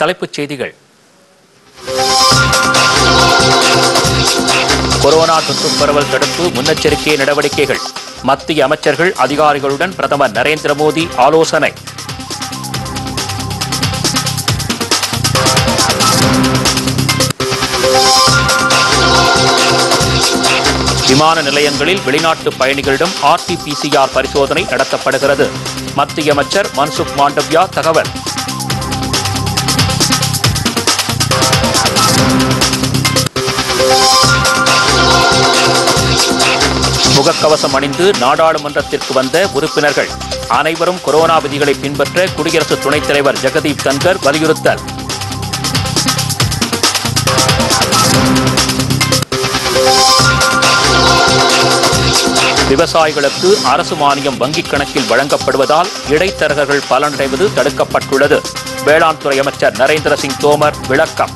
தலைப்புச் செய்திகள் கொரோனா தொற்று பரவல் தடுப்பு முன்னெச்சரிக்கை நடவடிக்கைகள் மத்திய அமைச்சர்கள் அதிகாரிகளுடன் பிரதமர் நரேந்திர மோடி ஆலோசனை விமான நிலையங்களில் வெளிநாட்டு பயணிகளிடம் ஆர்டிபிசிஆர் பரிசோதனை நடத்தப்படுகிறது மத்திய அமைச்சர் மன்சுக் மாண்டவ்யா தகவல் முகக்கவசம் அணிந்து நாடாளுமன்றத்திற்கு வந்த உறுப்பினர்கள் அனைவரும் கொரோனா விதிகளை பின்பற்ற குடியரசு துணைத் தலைவர் ஜெகதீப் தன்கர் வலியுறுத்தல் விவசாயிகளுக்கு அரசு மானியம் வங்கிக் கணக்கில் வழங்கப்படுவதால் இடைத்தரகர்கள் பலனடைவது தடுக்கப்பட்டுள்ளது வேளாண் துறை அமைச்சர் நரேந்திர சிங் தோமர் விளக்கம்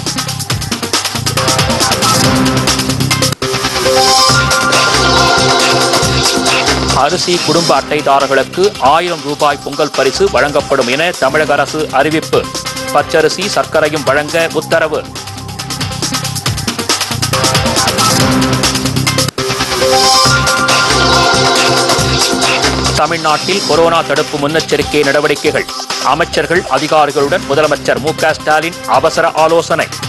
அரிசி குடும்ப அட்டைதாரர்களுக்கு ஆயிரம் ரூபாய் பொங்கல் பரிசு வழங்கப்படும் என தமிழக அரசு அறிவிப்பு பச்சரிசி சர்க்கரையும் வழங்க உத்தரவு தமிழ்நாட்டில் கொரோனா தடுப்பு முன்னெச்சரிக்கை நடவடிக்கைகள் அமைச்சர்கள் அதிகாரிகளுடன் முதலமைச்சர் மு க ஸ்டாலின் அவசர ஆலோசனை